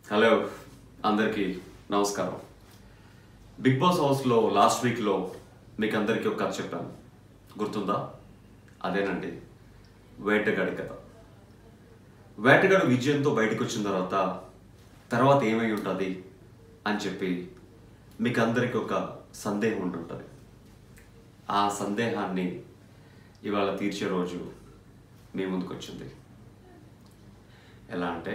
Hello అందరికీ నమస్కారం big boss హౌస్లో లాస్ట్ వీక్లో మీకు అందరికీ ఒక కథ చెప్పాను గుర్తుందా అదేనండి వేటగాడి కథ వేటగాడు విజయంతో బయటకు వచ్చిన తర్వాత తర్వాత ఏమై ఉంటుంది అని చెప్పి మీకు అందరికీ ఒక సందేహం ఉంటుంటుంది ఆ సందేహాన్ని ఇవాళ తీర్చే రోజు మీ ముందుకు వచ్చింది ఎలా అంటే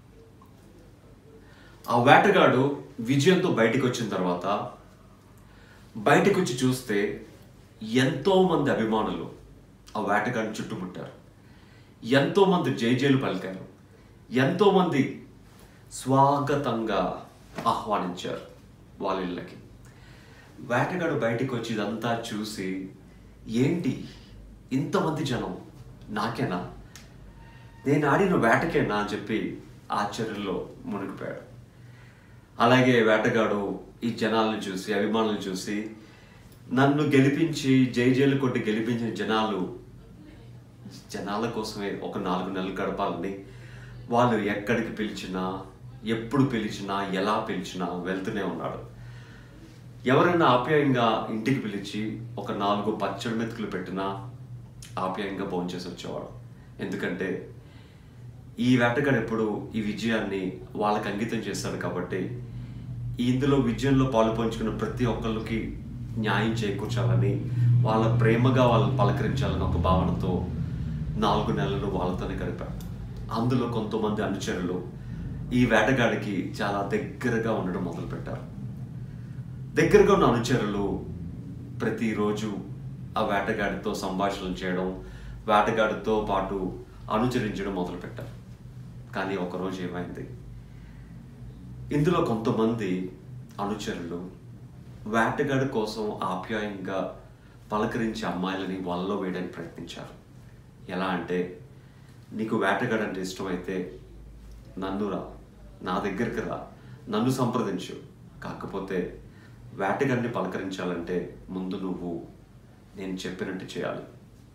ఆ వేటగాడు విజయంతో బయటికి వచ్చిన తర్వాత బయటకు వచ్చి చూస్తే ఎంతో మంది అభిమానులు ఆ వేటగాడిని చుట్టుముట్టారు ఎంతో మంది జైజేలు పలికారు ఎంతో మంది స్వాగతంగా ఆహ్వానించారు వాళ్ళ ఇళ్ళకి వేటగాడు బయటికి వచ్చి ఇదంతా చూసి ఏంటి ఇంతమంది జనం నాకేనా నేను ఆడిన వేటకేనా అని చెప్పి ఆశ్చర్యంలో మునిగిపోయాడు అలాగే వేటగాడు ఈ జనాలను చూసి అభిమానులను చూసి నన్ను గెలిపించి జై జైలు కొట్టి గెలిపించిన జనాలు జనాల కోసమే ఒక నాలుగు నెలలు గడపాలని వాళ్ళు ఎక్కడికి పిలిచినా ఎప్పుడు పిలిచినా ఎలా పిలిచినా వెళ్తూనే ఉన్నాడు ఎవరైనా ఆప్యాయంగా ఇంటికి పిలిచి ఒక నాలుగు పచ్చడి మెతుకులు పెట్టినా ఆప్యాయంగా భోంచేసి వచ్చేవాడు ఎందుకంటే ఈ వేటగాడు ఎప్పుడు ఈ విజయాన్ని వాళ్ళకి అంకితం చేస్తాడు కాబట్టి ఇందులో విజయంలో పాలు పంచుకున్న ప్రతి ఒక్కరికి న్యాయం చేకూర్చాలని వాళ్ళ ప్రేమగా వాళ్ళని పలకరించాలని ఒక భావనతో నాలుగు నెలలు వాళ్ళతోనే గడిపాడు అందులో కొంతమంది అనుచరులు ఈ వేటగాడికి చాలా దగ్గరగా ఉండడం మొదలుపెట్టారు దగ్గరగా ఉన్న అనుచరులు ప్రతిరోజు ఆ వేటగాడితో సంభాషణలు చేయడం వేటగాడితో పాటు అనుచరించడం మొదలుపెట్టారు కానీ ఒకరోజు ఏమైంది ఇందులో కొంతమంది అనుచరులు వేటగాడి కోసం ఆప్యాయంగా పలకరించే అమ్మాయిలని వలలో వేయడానికి ప్రయత్నించారు ఎలా అంటే నీకు వేటగాడు అంటే ఇష్టమైతే నన్ను రా నా దగ్గరికి రా నన్ను సంప్రదించు కాకపోతే వేటగాడిని పలకరించాలంటే ముందు నువ్వు నేను చెప్పినట్టు చేయాలి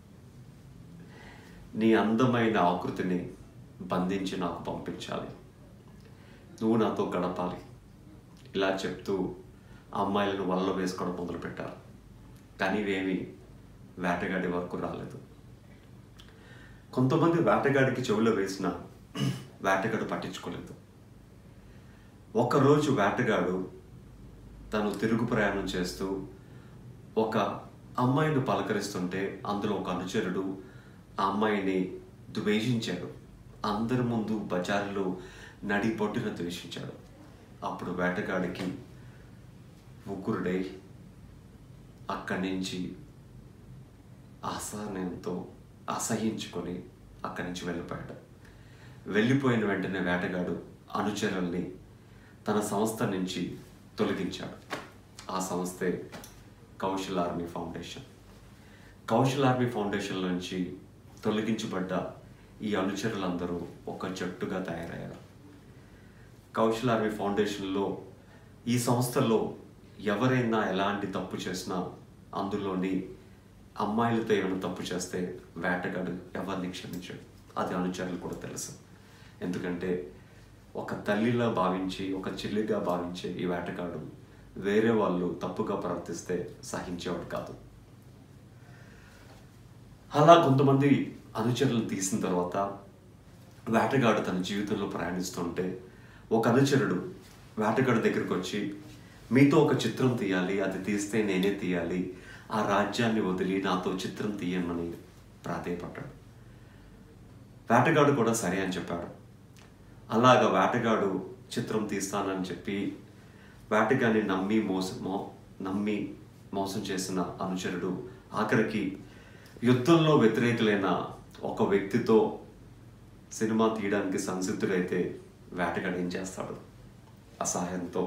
నీ అందమైన ఆకృతిని బంధించి నాకు పంపించాలి నువ్వు నాతో గడపాలి ఇలా చెప్తూ అమ్మాయిలను వలలో వేసుకోవడం మొదలుపెట్టారు కానీ ఇవేమి వేటగాడి వరకు రాలేదు కొంతమంది వేటగాడికి చెవిలో వేసిన వేటగాడు పట్టించుకోలేదు ఒకరోజు వేటగాడు తను తిరుగు ప్రయాణం చేస్తూ ఒక అమ్మాయిని పలకరిస్తుంటే అందులో ఒక అనుచరుడు ఆ అమ్మాయిని ద్వేషించాడు అందరి ముందు బజారులో నడి పొట్టిన ద్వేషించాడు అప్పుడు వేటగాడికి ముగ్గురుడై అక్కడి నుంచి అసహనంతో అసహించుకొని అక్కడి నుంచి వెళ్ళిపోయాడు వెళ్ళిపోయిన వెంటనే వేటగాడు అనుచరుల్ని తన సంస్థ నుంచి తొలగించాడు ఆ సంస్థే Kaushal Army Foundation Kaushal Army Foundation నుంచి తొలగించబడ్డ ఈ అనుచరులందరూ ఒక జట్టుగా తయారయ్యారు కౌశల్ ఆర్మీ ఫౌండేషన్లో ఈ సంస్థలో ఎవరైనా ఎలాంటి తప్పు చేసినా అందులోని అమ్మాయిలతో ఏమైనా తప్పు చేస్తే వేటగాడు ఎవరిని క్షమించాడు అది అనుచరులు కూడా తెలుసు ఎందుకంటే ఒక తల్లిలా భావించి ఒక చెల్లిగా భావించే ఈ వేటగాడు వేరే వాళ్ళు తప్పుగా ప్రవర్తిస్తే సహించేవాడు కాదు అలా కొంతమంది అనుచరులను తీసిన తర్వాత వేటగాడు తన జీవితంలో ప్రయాణిస్తుంటే ఒక అనుచరుడు వేటగాడు దగ్గరికి వచ్చి మీతో ఒక చిత్రం తీయాలి అది తీస్తే నేనే తీయాలి ఆ రాజ్యాన్ని వదిలి నాతో చిత్రం తీయమని ప్రాధేయపడ్డాడు వేటగాడు కూడా సరే అని చెప్పాడు అలాగా వేటగాడు చిత్రం తీస్తానని చెప్పి వేటగాన్ని నమ్మి మోసమో నమ్మి మోసం చేసిన అనుచరుడు ఆఖరికి యుద్ధంలో వ్యతిరేకులైన ఒక వ్యక్తితో సినిమా తీయడానికి సంసిద్ధుడైతే వేటగాడు ఏం చేస్తాడు అసహాయంతో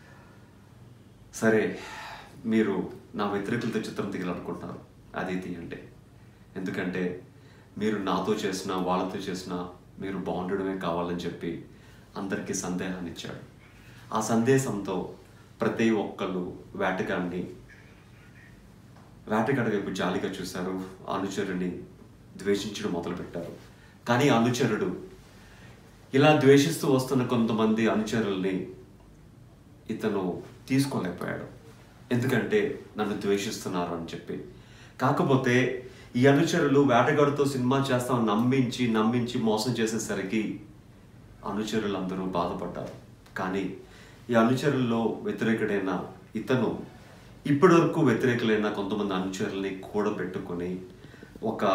సరే మీరు నా వ్యతిరేకులతో చిత్రం తీయాలనుకుంటున్నారు అది తీయండి ఎందుకంటే మీరు నాతో చేసిన వాళ్ళతో చేసిన మీరు బాగుండడమే కావాలని చెప్పి అందరికీ సందేహాన్ని ఇచ్చాడు ఆ సందేశంతో ప్రతి ఒక్కళ్ళు వేటగాడిని వేటగాడి వైపు జాలిగా చూశారు ఆ అనుచరుని ద్వేషించడం మొదలుపెట్టారు కానీ ఆ అనుచరుడు ఇలా ద్వేషిస్తూ వస్తున్న కొంతమంది అనుచరుల్ని ఇతను తీసుకోలేకపోయాడు ఎందుకంటే నన్ను ద్వేషిస్తున్నారు అని చెప్పి కాకపోతే ఈ అనుచరులు వేటగాడితో సినిమా చేస్తామని నమ్మించి నమ్మించి మోసం చేసేసరికి అనుచరులందరూ బాధపడ్డారు కానీ ఈ అనుచరుల్లో వ్యతిరేకుడైన ఇతను ఇప్పటివరకు వ్యతిరేకులైన కొంతమంది అనుచరుల్ని కూడబెట్టుకొని ఒక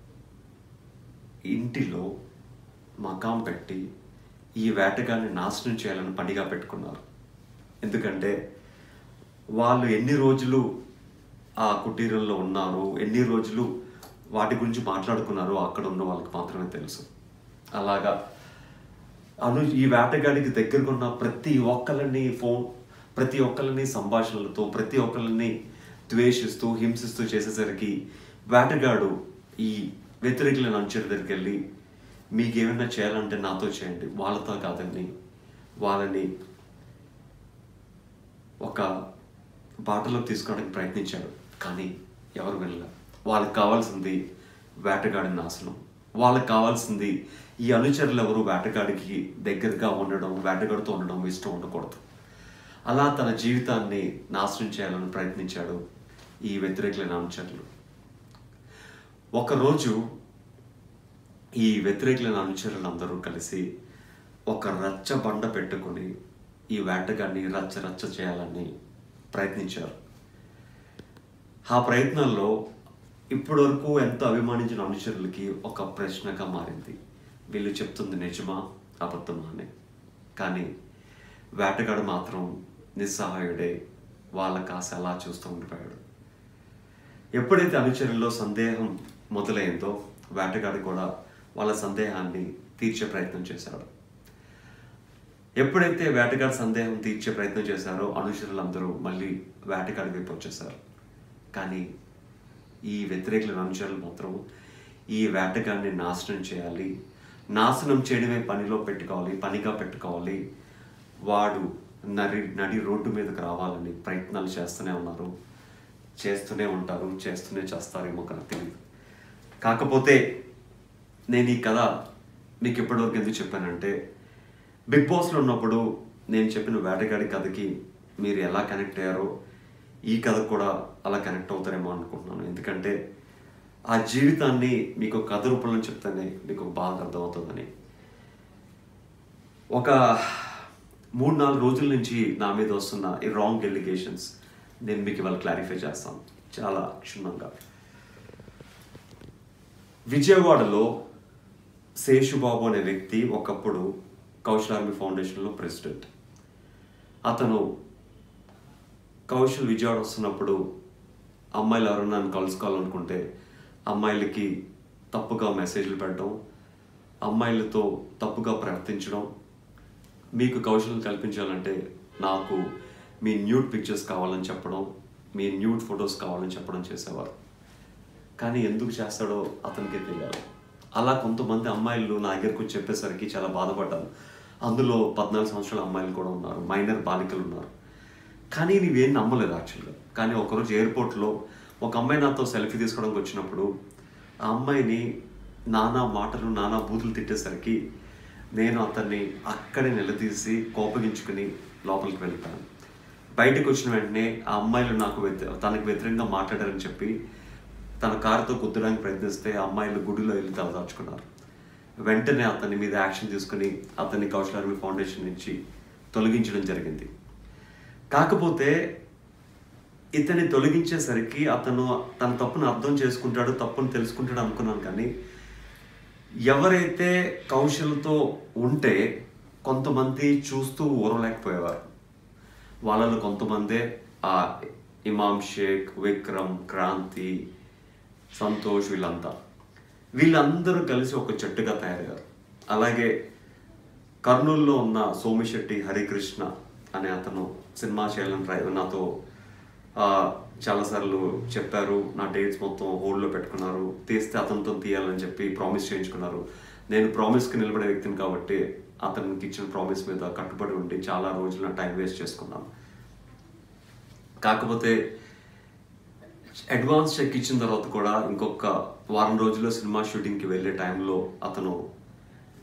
ఇంటిలో మకాం పెట్టి ఈ వేటగాన్ని నాశనం చేయాలని పనిగా పెట్టుకున్నారు ఎందుకంటే వాళ్ళు ఎన్ని రోజులు ఆ కుటీరంలో ఉన్నారు ఎన్ని రోజులు వాటి గురించి మాట్లాడుకున్నారో అక్కడ ఉన్న వాళ్ళకి మాత్రమే తెలుసు అలాగా అను ఈ వేటగాడికి దగ్గరకు ఉన్న ప్రతి ఒక్కరిని ఫోన్ ప్రతి ఒక్కరిని సంభాషణలతో ప్రతి ఒక్కరిని ద్వేషిస్తూ హింసిస్తూ చేసేసరికి వేటగాడు ఈ వ్యతిరేకులను అనుచరు దగ్గరికి వెళ్ళి మీకు ఏమైనా చేయాలంటే నాతో చేయండి వాళ్ళతో కాదండి వాళ్ళని ఒక బాటలో తీసుకోవడానికి ప్రయత్నించాడు కానీ ఎవరు వెళ్ళలే వాళ్ళకి కావాల్సింది వేటగాడి నాశనం వాళ్ళకి కావాల్సింది ఈ అనుచరులు ఎవరు వేటగాడికి దగ్గరగా ఉండడం వేటగాడితో ఉండడం ఇష్టం ఉండకూడదు అలా తన జీవితాన్ని నాశనం చేయాలని ప్రయత్నించాడు ఈ వ్యతిరేకులైన అనుచరులు ఒకరోజు ఈ వ్యతిరేకులైన అనుచరులందరూ కలిసి ఒక రచ్చ బండ పెట్టుకొని ఈ వేటగాన్ని రచ్చ రచ్చ చేయాలని ప్రయత్నించారు ఆ ప్రయత్నంలో ఇప్పటివరకు ఎంతో అభిమానించిన అనుచరులకి ఒక ప్రశ్నగా మారింది వీళ్ళు చెప్తుంది నిజమా అబద్ధమా అని కానీ వేటగాడు మాత్రం నిస్సహాయుడే వాళ్ళ కాస అలా చూస్తూ ఉండిపోయాడు ఎప్పుడైతే అనుచరుల్లో సందేహం మొదలైందో వేటగాడు కూడా వాళ్ళ సందేహాన్ని తీర్చే ప్రయత్నం చేశాడు ఎప్పుడైతే వేటగాడి సందేహం తీర్చే ప్రయత్నం చేశారో అనుచరులందరూ మళ్ళీ వేటగాడి వైపు వచ్చేసారు కానీ ఈ వ్యతిరేకుల అనుచరులు మాత్రం ఈ వేటగాడిని నాశనం చేయాలి నాశనం చేయడమే పనిలో పెట్టుకోవాలి పనిగా పెట్టుకోవాలి వాడు నడి నడి రోడ్డు మీదకి రావాలని ప్రయత్నాలు చేస్తూనే ఉన్నారు చేస్తూనే ఉంటారు చేస్తూనే చేస్తారేమో నాకు తెలియదు కాకపోతే నేను ఈ కథ మీకు ఇప్పటివరకు ఎందుకు చెప్పానంటే బిగ్ బాస్లో ఉన్నప్పుడు నేను చెప్పిన వేటగాడి కథకి మీరు ఎలా కనెక్ట్ అయ్యారో ఈ కథకు కూడా అలా కనెక్ట్ అవుతారేమో అనుకుంటున్నాను ఎందుకంటే ఆ జీవితాన్ని మీకు కథ రూపంలో చెప్తేనే మీకు బాగా అర్థమవుతుందని ఒక మూడు నాలుగు రోజుల నుంచి నా మీద వస్తున్న ఈ రాంగ్ ఎలిగేషన్స్ నేను మీకు ఇవాళ క్లారిఫై చేస్తాను చాలా క్షుణ్ణంగా విజయవాడలో శేషుబాబు అనే వ్యక్తి ఒకప్పుడు కౌశల్ ఆర్మీ ఫౌండేషన్లో ప్రెసిడెంట్ అతను కౌశల్ విజయవాడ వస్తున్నప్పుడు అమ్మాయిలు ఎవరైనా నన్ను కలుసుకోవాలనుకుంటే అమ్మాయిలకి తప్పుగా మెసేజ్లు పెట్టడం అమ్మాయిలతో తప్పుగా ప్రవర్తించడం మీకు కౌశలం కల్పించాలంటే నాకు మీ న్యూడ్ పిక్చర్స్ కావాలని చెప్పడం మీ న్యూడ్ ఫొటోస్ కావాలని చెప్పడం చేసేవారు కానీ ఎందుకు చేస్తాడో అతనికే తెలియాలి అలా కొంతమంది అమ్మాయిలు నా దగ్గరకు వచ్చి చెప్పేసరికి చాలా బాధపడ్డాను అందులో పద్నాలుగు సంవత్సరాల అమ్మాయిలు కూడా ఉన్నారు మైనర్ బాలికలు ఉన్నారు కానీ నీవేం నమ్మలేదు యాక్చువల్గా కానీ ఒకరోజు ఎయిర్పోర్ట్లో ఒక అమ్మాయి నాతో సెల్ఫీ తీసుకోవడానికి వచ్చినప్పుడు ఆ అమ్మాయిని నానా మాటలు నానా బూతులు తిట్టేసరికి నేను అతన్ని అక్కడే నిలదీసి కోపగించుకుని లోపలికి వెళ్ళిపోయాను బయటకు వచ్చిన వెంటనే ఆ అమ్మాయిలు నాకు వ్యతి తనకు వ్యతిరేకంగా మాట్లాడారని చెప్పి తన కారుతో గుద్దడానికి ప్రయత్నిస్తే ఆ అమ్మాయిలు గుడిలో వెళ్ళి తలదాచుకున్నారు వెంటనే అతని మీద యాక్షన్ తీసుకుని అతన్ని కౌశల్ ఆర్మీ ఫౌండేషన్ నుంచి తొలగించడం జరిగింది కాకపోతే ఇతన్ని తొలగించేసరికి అతను తన తప్పును అర్థం చేసుకుంటాడు తప్పును తెలుసుకుంటాడు అనుకున్నాను కానీ ఎవరైతే కౌశల్తో ఉంటే కొంతమంది చూస్తూ ఊరలేకపోయేవారు వాళ్ళలో కొంతమందే ఆ ఇమామ్ షేక్ విక్రమ్ క్రాంతి సంతోష్ వీళ్ళంతా వీళ్ళందరూ కలిసి ఒక జట్టుగా తయారయ్యారు అలాగే కర్నూలులో ఉన్న సోమిశెట్టి హరికృష్ణ అనే అతను సినిమా చేయాలని ట్రై నాతో ఆ, చాలాసార్లు చెప్పారు నా డేట్స్ మొత్తం హోల్డ్లో పెట్టుకున్నారు తీస్తే అతనితో తీయాలని చెప్పి ప్రామిస్ చేయించుకున్నారు నేను ప్రామిస్కి నిలబడే వ్యక్తిని కాబట్టి అతనికి ఇచ్చిన ప్రామిస్ మీద కట్టుబడి ఉండి చాలా రోజులు నా టైం వేస్ట్ చేసుకున్నాను కాకపోతే అడ్వాన్స్ చెక్ ఇచ్చిన తర్వాత కూడా ఇంకొక వారం రోజుల్లో సినిమా షూటింగ్కి వెళ్ళే టైంలో అతను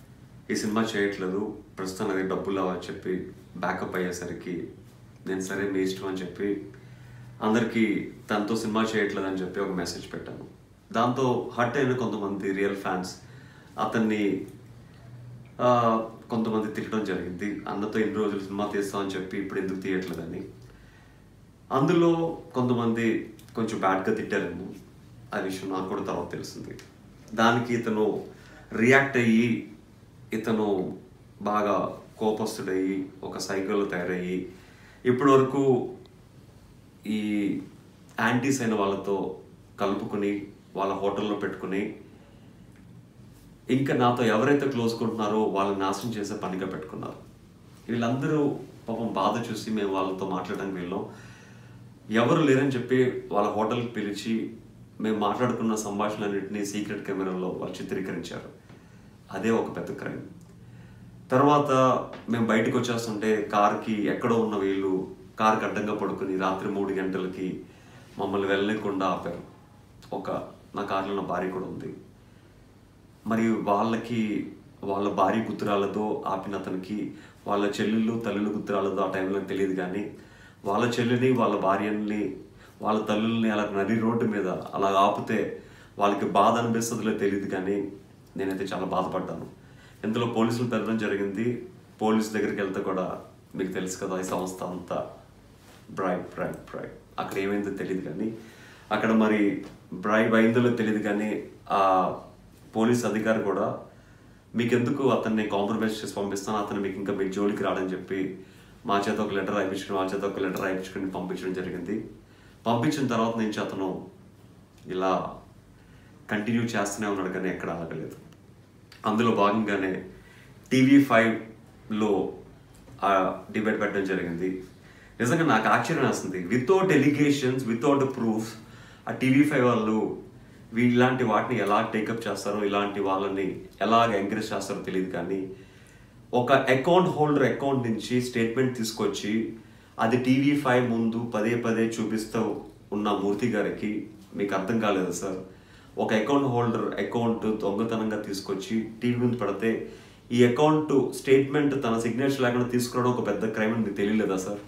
ఈ సినిమా చేయట్లేదు ప్రస్తుతం అది డబ్బులు అవ్వని చెప్పి బ్యాకప్ అయ్యేసరికి నేను సరే మీ ఇష్టం అని చెప్పి అందరికీ తనతో సినిమా చేయట్లేదు అని చెప్పి ఒక మెసేజ్ పెట్టాను దాంతో హర్ట్ అయిన కొంతమంది రియల్ ఫ్యాన్స్ అతన్ని ఆ, కొంతమంది తిట్టడం జరిగింది అన్నతో ఇన్ని రోజులు సినిమా తీస్తామని చెప్పి ఇప్పుడు ఎందుకు తీయట్లేదని అందులో కొంతమంది కొంచెం బ్యాడ్గా తిట్టారేమో ఆ విషయం నాకు కూడా తర్వాత తెలిసింది దానికి ఇతను రియాక్ట్ అయ్యి ఇతను బాగా కోపస్తుడయ్యి ఒక సైకిల్లో తయారయ్యి ఇప్పటి వరకు ఈ యాంటీస్ అయిన వాళ్ళతో కలుపుకుని వాళ్ళ హోటల్లో పెట్టుకుని ఇంకా నాతో ఎవరైతే క్లోజ్ కొంటున్నారో వాళ్ళని నాశనం చేసే పనిగా పెట్టుకున్నారు వీళ్ళందరూ పాపం బాధ చూసి మేము వాళ్ళతో మాట్లాడడానికి వెళ్ళాం ఎవరు లేరని చెప్పి వాళ్ళ హోటల్కి పిలిచి మేము మాట్లాడుకున్న సంభాషణలన్నింటినీ సీక్రెట్ కెమెరాలో వాళ్ళు చిత్రీకరించారు అదే ఒక పెద్ద క్రైమ్ తర్వాత మేము బయటకు వచ్చేస్తుంటే కార్కి ఎక్కడో ఉన్న వీళ్ళు కార్కి అడ్డంగా పడుకుని రాత్రి మూడు గంటలకి మమ్మల్ని వెళ్ళలేకుండా ఆపారు ఒక నా కార్లో నా భార్య కూడా ఉంది మరి వాళ్ళకి వాళ్ళ భార్య గుర్తురాలదో ఆపిన అతనికి వాళ్ళ చెల్లెళ్ళు తల్లులు గుర్తురాలదో ఆ టైంలో తెలియదు కానీ వాళ్ళ చెల్లిని వాళ్ళ భార్యని వాళ్ళ తల్లుల్ని అలా నడి రోడ్డు మీద అలా ఆపితే వాళ్ళకి బాధ అనిపిస్తుందో తెలియదు కానీ నేనైతే చాలా బాధపడ్డాను ఇందులో పోలీసులు పెరగడం జరిగింది పోలీస్ దగ్గరికి వెళ్తే కూడా మీకు తెలుసు కదా ఈ సంస్థ అంతా బ్రైబ్ బ్రైబ్ బ్రైబ్ అక్కడ ఏమైందో తెలియదు కానీ అక్కడ మరి బ్రైబ్ అయిందో తెలియదు కానీ ఆ పోలీస్ అధికారి కూడా మీకెందుకు అతన్ని కాంప్రమైజ్ చేసి పంపిస్తాను అతను మీకు ఇంకా మీ జోలికి రాడని చెప్పి మా చేత ఒక లెటర్ రాయించుకుని వాళ్ళ చేత ఒక లెటర్ రాయించుకుని పంపించడం జరిగింది పంపించిన తర్వాత నుంచి అతను ఇలా కంటిన్యూ చేస్తూనే ఉన్నాడు కానీ ఎక్కడ ఆగలేదు అందులో భాగంగానే టీవీ ఫైవ్లో ఆ డిబేట్ పెట్టడం జరిగింది నిజంగా నాకు ఆశ్చర్యం వేస్తుంది వితౌట్ ఎలిగేషన్స్ వితౌట్ ప్రూఫ్ ఆ టీవీ ఫైవ్ వాళ్ళు వీళ్ళలాంటి వాటిని ఎలా టేకప్ చేస్తారో ఇలాంటి వాళ్ళని ఎలాగ ఎంకరేజ్ చేస్తారో తెలియదు కానీ ఒక అకౌంట్ హోల్డర్ అకౌంట్ నుంచి స్టేట్మెంట్ తీసుకొచ్చి అది టీవీ ఫైవ్ ముందు పదే పదే చూపిస్తూ ఉన్న మూర్తి గారికి మీకు అర్థం కాలేదు సార్ ఒక అకౌంట్ హోల్డర్ అకౌంట్ దొంగతనంగా తీసుకొచ్చి టీవీ ముందు పడితే ఈ అకౌంట్ స్టేట్మెంట్ తన సిగ్నేచర్ లేకుండా తీసుకురావడం ఒక పెద్ద క్రైమ్ అని మీకు తెలియలేదా సార్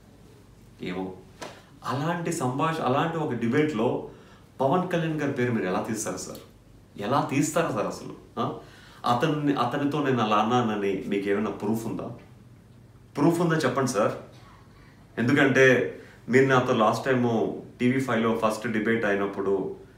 ఏమో అలాంటి సంభాష అలాంటి ఒక డిబేట్లో పవన్ కళ్యాణ్ గారి పేరు మీరు ఎలా తీస్తారు సార్ ఎలా తీస్తారు సార్ అసలు ఆ? అతన్ని అతనితో నేను అలా అన్నానని మీకు ఏమైనా ప్రూఫ్ ఉందా ప్రూఫ్ ఉందా చెప్పండి సార్ ఎందుకంటే మీరు నాతో లాస్ట్ టైము టీవీ ఫైవ్లో ఫస్ట్ డిబేట్ అయినప్పుడు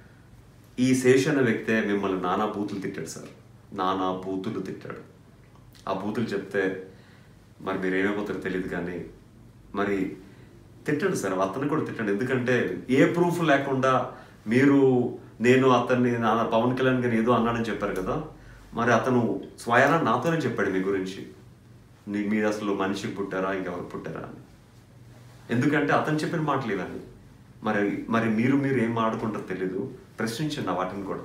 ఈ శేష్ అనే వ్యక్తే మిమ్మల్ని నానా బూతులు తిట్టాడు సార్ నానా బూతులు తిట్టాడు ఆ బూతులు చెప్తే మరి మీరు ఏమైపోతారో తెలియదు కానీ మరి తిట్టండి సార్ అతన్ని కూడా తిట్టండి ఎందుకంటే ఏ ప్రూఫ్ లేకుండా మీరు నేను అతన్ని నాన్న పవన్ కళ్యాణ్ గారిని ఏదో అన్నాడని చెప్పారు కదా మరి అతను స్వయాన నాతోనే చెప్పాడు మీ గురించి నీ మీరు అసలు మనిషికి పుట్టారా ఇంకెవరు పుట్టారా అని ఎందుకంటే అతను చెప్పిన మాటలు ఇవన్నీ మరి మరి మీరు మీరు ఏం ఆడుకుంటారో తెలీదు ప్రశ్నించండి ఆ వాటిని కూడా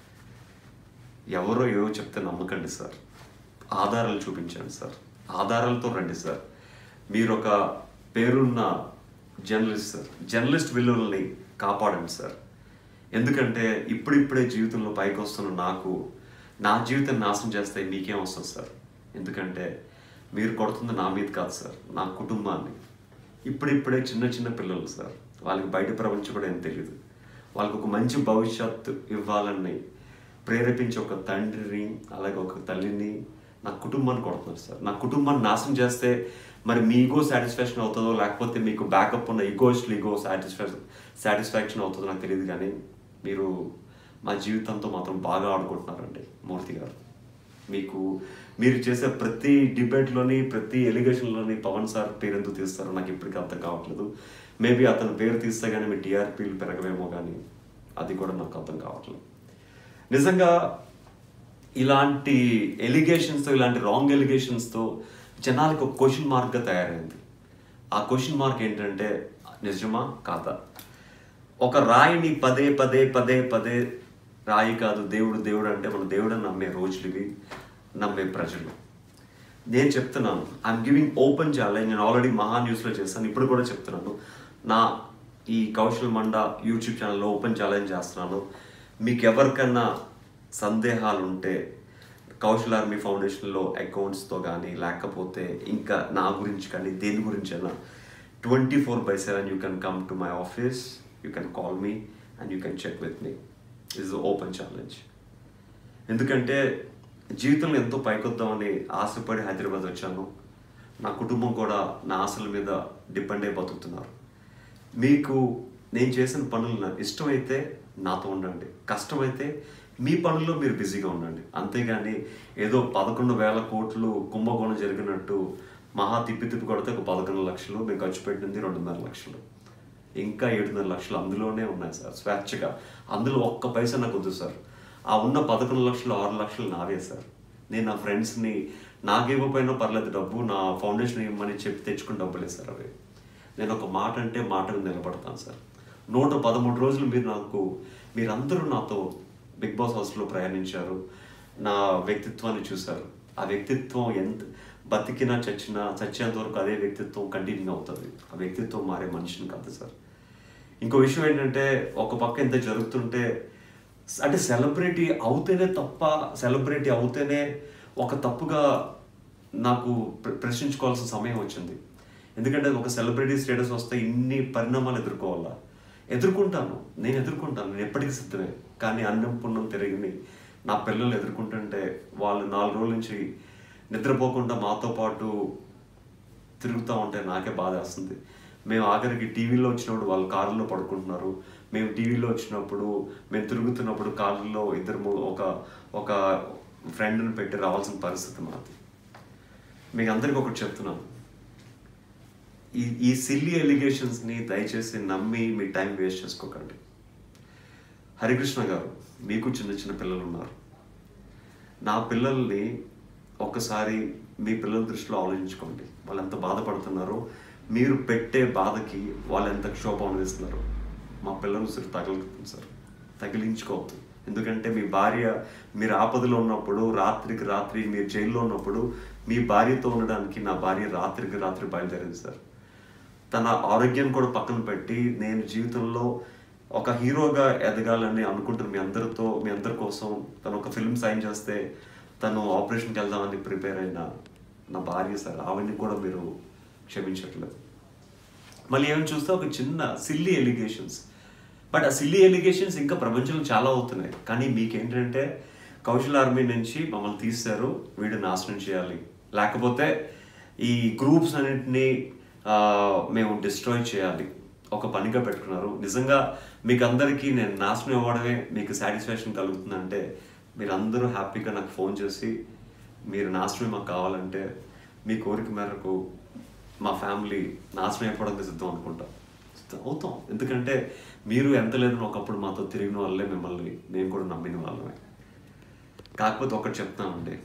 ఎవరో ఏవో చెప్తే నమ్మకండి సార్ ఆధారాలు చూపించండి సార్ ఆధారాలతో రండి సార్ మీరు ఒక పేరున్న జర్నలిస్ట్ సార్ జర్నలిస్ట్ విలువల్ని కాపాడండి సార్ ఎందుకంటే ఇప్పుడిప్పుడే జీవితంలో పైకి వస్తున్న నాకు నా జీవితం నాశనం చేస్తే మీకేం వస్తుంది సార్ ఎందుకంటే మీరు కొడుతుంది నా మీద కాదు సార్ నా కుటుంబాన్ని ఇప్పుడిప్పుడే చిన్న చిన్న పిల్లలు సార్ వాళ్ళకి బయట ప్రపంచం కూడా ఏం తెలియదు వాళ్ళకి ఒక మంచి భవిష్యత్తు ఇవ్వాలని ప్రేరేపించే ఒక తండ్రిని అలాగే ఒక తల్లిని నా కుటుంబాన్ని కొడుతున్నారు సార్ నా కుటుంబాన్ని నాశనం చేస్తే మరి మీ ఈగో సాటిస్ఫాక్షన్ అవుతుందో లేకపోతే మీకు బ్యాకప్ ఉన్న ఈగోస్ట్లు ఈగో సాటిస్ఫాక్షన్ సాటిస్ఫాక్షన్ అవుతుందో నాకు తెలియదు కానీ మీరు మా జీవితంతో మాత్రం బాగా ఆడుకుంటున్నారండి మూర్తి గారు మీకు మీరు చేసే ప్రతి డిబేట్లోని ప్రతి ఎలిగేషన్లోని పవన్ సార్ పేరు ఎందుకు తీస్తారో నాకు ఇప్పటికీ అర్థం కావట్లేదు మేబీ అతని పేరు తీస్తే కానీ మీ టీఆర్పీలు పెరగవేమో కానీ అది కూడా నాకు అర్థం కావట్లేదు నిజంగా ఇలాంటి ఎలిగేషన్స్తో ఇలాంటి రాంగ్ ఎలిగేషన్స్తో జనాలకు ఒక క్వశ్చన్ మార్క్గా తయారైంది ఆ క్వశ్చన్ మార్క్ ఏంటంటే నిజమా కాదా ఒక రాయిని పదే పదే పదే పదే రాయి కాదు దేవుడు దేవుడు అంటే మన దేవుడు నమ్మే రోజులు ఇవి నమ్మే ప్రజలు నేను చెప్తున్నాను ఐఎమ్ గివింగ్ ఓపెన్ ఛాలెంజ్ నేను ఆల్రెడీ మహా న్యూస్లో చేస్తాను ఇప్పుడు కూడా చెప్తున్నాను నా ఈ కౌశల్ మండ యూట్యూబ్ ఛానల్లో ఓపెన్ ఛాలెంజ్ చేస్తున్నాను మీకు ఎవరికన్నా సందేహాలు ఉంటే కౌశల్ ఆర్మీ ఫౌండేషన్లో అకౌంట్స్తో కానీ లేకపోతే ఇంకా నా గురించి కానీ దేని గురించి అయినా twenty four by seven you can come to my office you can call me and you can check with me is open challenge ఎందుకంటే జీవితంలో ఎంతో పైకొద్దామని ఆశపడి హైదరాబాద్ వచ్చాను నా కుటుంబం కూడా నా ఆశల మీద డిపెండ్ అయి బతుకుతున్నారు మీకు నేను చేసిన పనులు నాకు ఇష్టమైతే నాతో ఉండండి కష్టమైతే మీ పనుల్లో మీరు బిజీగా ఉండండి అంతేగాని ఏదో పదకొండు వేల కోట్లు కుంభకోణం జరిగినట్టు మహా తిప్పి తిప్పి కొడితే ఒక పదకొండు లక్షలు మేము ఖర్చు పెట్టింది రెండున్నర లక్షలు ఇంకా ఏడున్నర లక్షలు అందులోనే ఉన్నాయి సార్ స్వేచ్ఛగా అందులో ఒక్క పైసా నాకు వద్దు సార్ ఆ ఉన్న పదకొండు లక్షలు ఆరు లక్షలు నావే సార్ నేను నా ఫ్రెండ్స్ని నాకు ఇవ్వకపోయినా పర్లేదు డబ్బు నా ఫౌండేషన్ ఇవ్వమని చెప్పి తెచ్చుకుని డబ్బులే సార్ అవి నేను ఒక మాట అంటే మాటకు నిలబడతాను సార్ నూట పదమూడు రోజులు మీరు నాకు మీరందరూ నాతో బిగ్ బాస్ హౌస్లో ప్రయాణించారు నా వ్యక్తిత్వాన్ని చూశారు ఆ వ్యక్తిత్వం ఎంత బతికినా చచ్చినా చచ్చేంత వరకు అదే వ్యక్తిత్వం కంటిన్యూ అవుతుంది ఆ వ్యక్తిత్వం మారే మనిషిని కాదు సార్ ఇంకో విషయం ఏంటంటే ఒక పక్క ఇంత జరుగుతుంటే అంటే సెలబ్రిటీ అవుతేనే తప్ప సెలబ్రిటీ అవుతేనే ఒక తప్పుగా నాకు ప్ర- ప్రశ్నించుకోవాల్సిన సమయం వచ్చింది ఎందుకంటే ఒక సెలబ్రిటీ స్టేటస్ వస్తే ఇన్ని పరిణామాలు ఎదుర్కోవాలా ఎదుర్కొంటాను నేను ఎదుర్కొంటాను నేను ఎప్పటికీ సిద్ధమే కానీ అన్నం పుణ్యం తిరిగి నా పిల్లలు ఎదుర్కొంటుంటే వాళ్ళు నాలుగు రోజుల నుంచి నిద్రపోకుండా మాతో పాటు తిరుగుతూ ఉంటే నాకే బాధ వేస్తుంది మేము ఆఖరికి టీవీలో వచ్చినప్పుడు వాళ్ళు కారులో పడుకుంటున్నారు మేము టీవీలో వచ్చినప్పుడు మేము తిరుగుతున్నప్పుడు కారులో ఇద్దరు ము- ఒక ఒక ఫ్రెండ్ని పెట్టి రావాల్సిన పరిస్థితి మాది మీకు అందరికీ ఒకటి చెప్తున్నాను ఈ ఈ సిల్లీ ఎలిగేషన్స్ని దయచేసి నమ్మి మీ టైం వేస్ట్ చేసుకోకండి హరికృష్ణ గారు మీకు చిన్న చిన్న పిల్లలు ఉన్నారు నా పిల్లల్ని ఒక్కసారి మీ పిల్లల దృష్టిలో ఆలోచించుకోండి వాళ్ళు ఎంత బాధపడుతున్నారో మీరు పెట్టే బాధకి వాళ్ళు ఎంత క్షోభం అనిపిస్తున్నారు మా పిల్లలు సరి తగలుతుంది సార్ తగిలించుకోవద్దు ఎందుకంటే మీ భార్య మీరు ఆపదలో ఉన్నప్పుడు రాత్రికి రాత్రి మీరు జైల్లో ఉన్నప్పుడు మీ భార్యతో ఉండడానికి నా భార్య రాత్రికి రాత్రి బయలుదేరింది సార్ తన ఆరోగ్యం కూడా పక్కన పెట్టి నేను జీవితంలో ఒక హీరోగా ఎదగాలని అనుకుంటున్న మీ అందరితో మీ అందరి కోసం తను ఒక ఫిల్మ్ సైన్ చేస్తే తను ఆపరేషన్కి వెళ్దామని ప్రిపేర్ అయిన నా భార్య సార్ ఆవిడ్ని కూడా మీరు క్షమించట్లేదు మళ్ళీ ఏమైనా చూస్తే ఒక చిన్న సిల్లీ ఎలిగేషన్స్ బట్ ఆ సిల్లీ ఎలిగేషన్స్ ఇంకా ప్రపంచంలో చాలా అవుతున్నాయి కానీ మీకేంటంటే కౌశల్ ఆర్మీ నుంచి మమ్మల్ని తీస్తారు వీడు నాశనం చేయాలి లేకపోతే ఈ గ్రూప్స్ అన్నింటినీ ఆ, మేము డిస్ట్రాయ్ చేయాలి ఒక పనిగా పెట్టుకున్నారు నిజంగా మీకు అందరికీ నేను నాశనం ఇవ్వడమే మీకు సాటిస్ఫాక్షన్ కలుగుతుందంటే మీరు అందరూ హ్యాపీగా నాకు ఫోన్ చేసి మీరు నాశనం మాకు కావాలంటే మీ కోరిక మేరకు మా ఫ్యామిలీ నాశనం అయిపోవడానికి సిద్ధం అనుకుంటా సిద్ధం అవుతాం ఎందుకంటే మీరు ఎంత లేదని ఒకప్పుడు మాతో తిరిగిన వాళ్ళే మిమ్మల్ని నేను కూడా నమ్మిన వాళ్ళమే కాకపోతే ఒకటి చెప్తానండి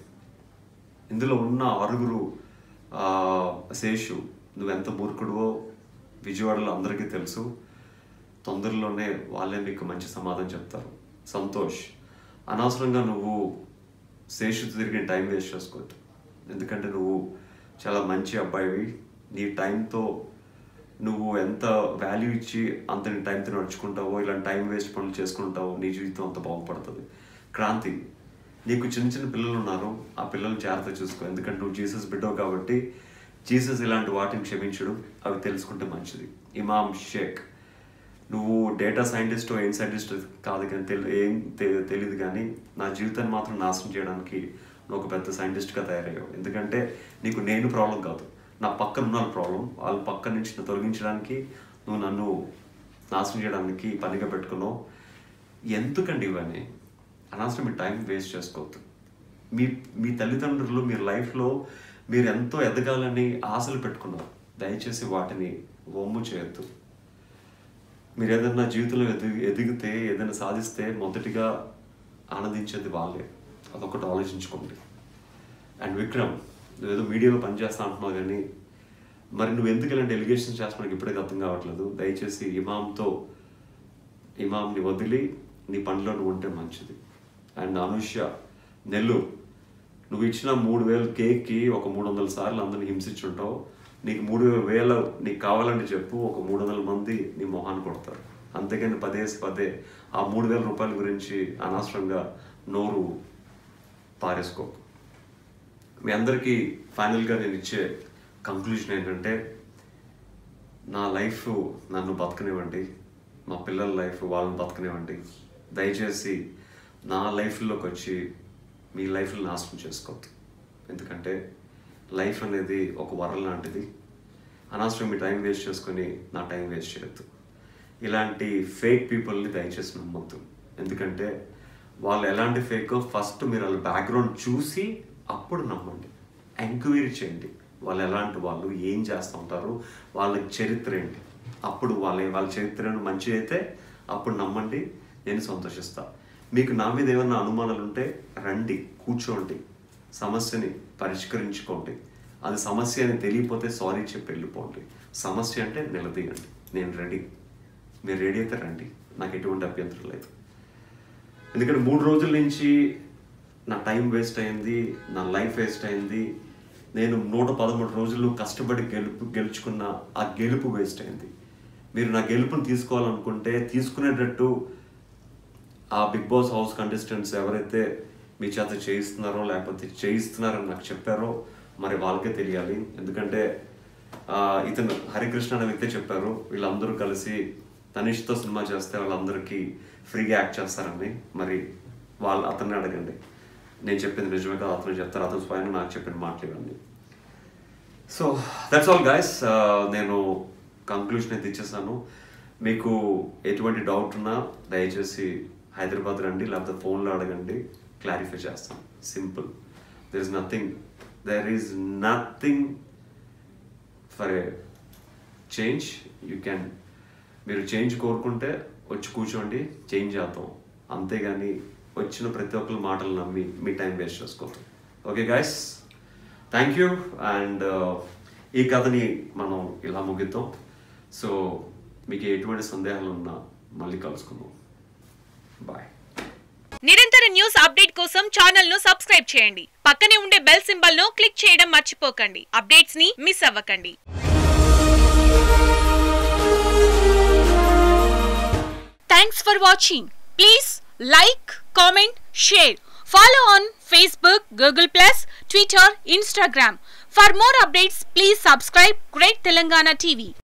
ఇందులో ఉన్న ఆరుగురు ఆ, శేషు నువ్వెంత మూర్ఖుడువో విజయవాడలో అందరికీ తెలుసు తొందరలోనే వాళ్ళే మీకు మంచి సమాధానం చెప్తారు సంతోష్ అనవసరంగా నువ్వు శేషుతో తిరిగి టైం వేస్ట్ చేసుకోవద్దు ఎందుకంటే నువ్వు చాలా మంచి అబ్బాయివి నీ టైంతో నువ్వు ఎంత వాల్యూ ఇచ్చి అంత నీ టైంతో నడుచుకుంటావో ఇలాంటి టైం వేస్ట్ పనులు చేసుకుంటావో నీ జీవితం అంత బాగుపడుతుంది క్రాంతి నీకు చిన్న చిన్న పిల్లలు ఉన్నారు ఆ పిల్లలు జాగ్రత్త చూసుకో ఎందుకంటే నువ్వు జీసస్ బిడ్డవు కాబట్టి జీసస్ ఇలాంటి వాటిని క్షమించడు అవి తెలుసుకుంటే మంచిది ఇమామ్ షేక్ నువ్వు డేటా సైంటిస్ట్ ఏం సైంటిస్ట్ కాదు కానీ తెలి ఏం తె- తెలియదు కానీ నా జీవితాన్ని మాత్రం నాశనం చేయడానికి నువ్వు ఒక పెద్ద సైంటిస్ట్గా తయారయ్యావు ఎందుకంటే నీకు నేను ప్రాబ్లం కాదు నా పక్కన ఉన్న ప్రాబ్లం వాళ్ళ పక్క నుంచి నన్ను తొలగించడానికి నువ్వు నన్ను నాశనం చేయడానికి పనిగా పెట్టుకున్నావు ఎందుకండి ఇవన్నీ అనవసరం మీ టైం వేస్ట్ చేసుకోవద్దు మీ మీ తల్లిదండ్రులు మీ లైఫ్లో మీరు ఎంతో ఎదగాలని ఆశలు పెట్టుకున్నారు దయచేసి వాటిని వమ్ము చేయొద్దు మీరు ఏదైనా జీవితంలో ఎదిగి ఎదిగితే ఏదైనా సాధిస్తే మొదటిగా ఆనందించేది వాళ్ళే అదొకటి ఆలోచించుకోండి అండ్ విక్రమ్ నువ్వేదో మీడియాలో పనిచేస్తా అంటున్నావు కానీ మరి నువ్వు ఎందుకు ఇలాంటి ఎలిగేషన్స్ చేస్తున్నావు నాకు ఇప్పటికీ అర్థం కావట్లేదు దయచేసి ఇమామ్తో ఇమామ్ని వదిలి నీ పనిలో నువ్వు ఉంటే మంచిది అండ్ అనుష్య నెల్లూరు నువ్వు ఇచ్చిన మూడు వేల కేక్కి ఒక మూడు వందల సార్లు అందరిని హింసించుంటావు నీకు మూడు వేల నీకు కావాలని చెప్పు ఒక మూడు వందల మంది నీ మొహాన్ని కొడతారు అంతేగాని పదేసి పదే ఆ మూడు వేల రూపాయల గురించి అనవసరంగా నోరు పారేసుకోకు మీ అందరికీ ఫైనల్గా నేను ఇచ్చే కంక్లూజన్ ఏంటంటే నా లైఫ్ నన్ను బతకనివ్వండి మా పిల్లల లైఫ్ వాళ్ళని బతకనివ్వండి దయచేసి నా లైఫ్లోకి వచ్చి మీ లైఫ్ని నాశనం చేసుకోవద్దు ఎందుకంటే లైఫ్ అనేది ఒక వరం లాంటిది అనవసరం మీ టైం వేస్ట్ చేసుకొని నా టైం వేస్ట్ చేయొద్దు ఇలాంటి ఫేక్ పీపుల్ని దయచేసి నమ్మొద్దు ఎందుకంటే వాళ్ళు ఎలాంటి ఫేక్ ఫస్ట్ మీరు వాళ్ళ బ్యాక్గ్రౌండ్ చూసి అప్పుడు నమ్మండి ఎంక్వైరీ చేయండి వాళ్ళు ఎలాంటి వాళ్ళు ఏం చేస్తూ ఉంటారు వాళ్ళ చరిత్ర ఏంటి అప్పుడు వాళ్ళ వాళ్ళ చరిత్రను మంచి అయితే అప్పుడు నమ్మండి నేను సంతోషిస్తా మీకు నా మీద ఏమైనా అనుమానాలు ఉంటే రండి కూర్చోండి సమస్యని పరిష్కరించుకోండి అది సమస్య అని తెలియపోతే సారీ చెప్పి వెళ్ళిపోండి సమస్య అంటే నిలదీయండి నేను రెడీ మీరు రెడీ అయితే రండి నాకు ఎటువంటి అభ్యంతరం లేదు ఎందుకంటే మూడు రోజుల నుంచి నా టైం వేస్ట్ అయింది నా లైఫ్ వేస్ట్ అయింది నేను నూట పదమూడు రోజులు కష్టపడి గెలుపు గెలుచుకున్న ఆ గెలుపు వేస్ట్ అయింది మీరు నా గెలుపుని తీసుకోవాలనుకుంటే తీసుకునేటట్టు ఆ బిగ్ బాస్ హౌస్ కంటెస్టెంట్స్ ఎవరైతే మీ చేత చేయిస్తున్నారో లేకపోతే చేయిస్తున్నారని నాకు చెప్పారో మరి వాళ్ళకే తెలియాలి ఎందుకంటే ఆ, ఇతను హరికృష్ణ అనే వ్యక్తే చెప్పారు వీళ్ళందరూ కలిసి తనిష్తో సినిమా చేస్తే వాళ్ళందరికీ ఫ్రీగా యాక్ట్ చేస్తారని మరి వాళ్ళు అతన్ని అడగండి నేను చెప్పింది నిజమే కదా అతను చెప్తారు అతను స్వయం నాకు చెప్పిన మాటలు ఇవన్నీ సో దట్స్ ఆల్ గైస్ నేను కంక్లూషన్ అయితే ఇచ్చేసాను మీకు ఎటువంటి డౌట్ ఉన్నా దయచేసి హైదరాబాద్ రండి లేకపోతే ఫోన్లో అడగండి క్లారిఫై చేస్తాను simple there is nothing there is nothing for a change you can మీరు చేంజ్ కోరుకుంటే వచ్చి కూర్చోండి చేంజ్ చేద్దాం అంతేగాని వచ్చిన ప్రతి ఒక్కరి మాటలు నమ్మి మీ టైం వేస్ట్ చేసుకోవద్దు okay guys thank you and ఈ కథని మనం ఇలా ముగిద్దాం సో మీకు ఎటువంటి సందేహాలు ఉన్నా మళ్ళీ కలుసుకుందాం బాయ్ నిరంతర న్యూస్ అప్డేట్ కోసం ఛానల్ ను సబ్స్క్రైబ్ చేయండి పక్కనే ఉండే బెల్ సింబల్ ను క్లిక్ చేయడం మర్చిపోకండి అప్డేట్స్ ని మిస్ అవ్వకండి thanks for watching please like comment share follow on Facebook Google plus Twitter Instagram for more updates please subscribe great Telangana TV